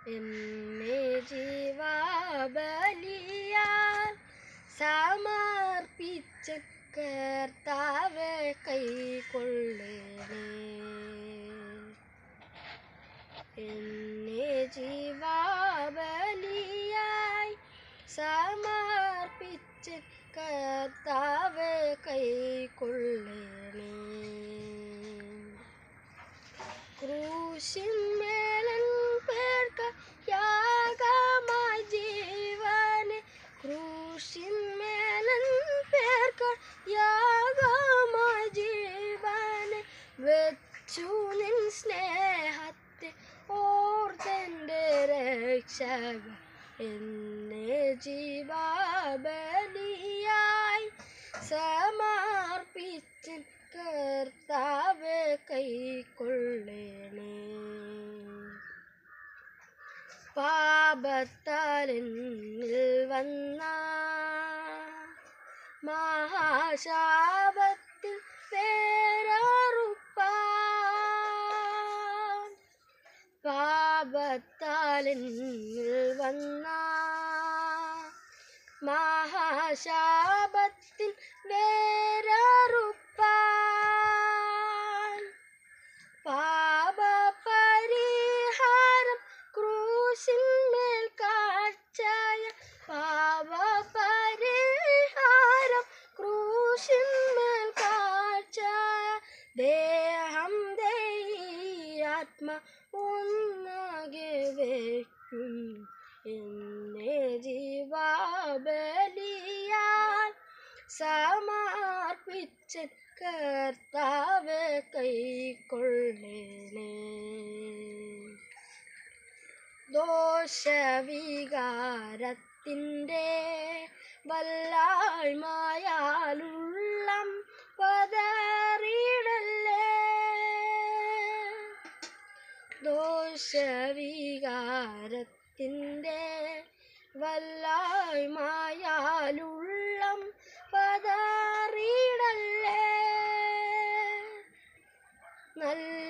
എന്നെ ജീവാബലിയാൽ സമർപ്പിച്ച കർത്താവ് കൈക്കൊള്ളണേ എന്നെ ജീവാബലിയായി സമർപ്പിച്ച കർത്താവ് കൈക്കൊള്ളണേ ക്രൂശിന്മേലൻ പേർക്ക് യാഗമായി ജീവനെ ക്രൂശിന്മേലൻ പേർക്ക് യാഗമായി ജീവനെ വെച്ചു നിൻ സ്നേഹത്തെ ഓർത്തെൻ്റെ രക്ഷക എന്നെ ജീവാബലിയായി സമർപ്പിച്ചൻ കർത്താവ് കൈക്കൊള്ളണേ പാപത്താലെന്നിൽ വന്ന മഹാശാപത്തിൽ പേരറുപ്പാൻ പാപത്താലെന്നിൽ വന്ന മഹാശാപത്തിൽ വേരറുപ്പാൻ പാപപരിഹാരം ക്രൂശിന്മേൽ കാഴ്ചയ പാപപരിഹാരം ക്രൂശിന്മേൽ കാഴ്ചയ ദേഹം ദൈയാത്മ ഒന്നാകെ വയ്ക്കുന്നു എന്നെ ജീവാബലിയാൽ സമർപ്പിച്ച കർത്താവ് കൈക്കൊള്ളണേ ദോഷവികാരത്തിൻ്റെ വല്ലായ്മയാലുള്ളം പതറിയിടല്ലേ ദോഷവികാരത്തിൻ്റെ വല്ലായ്മയാലുള്ളം പതറിയിടല്ലേ നല്ല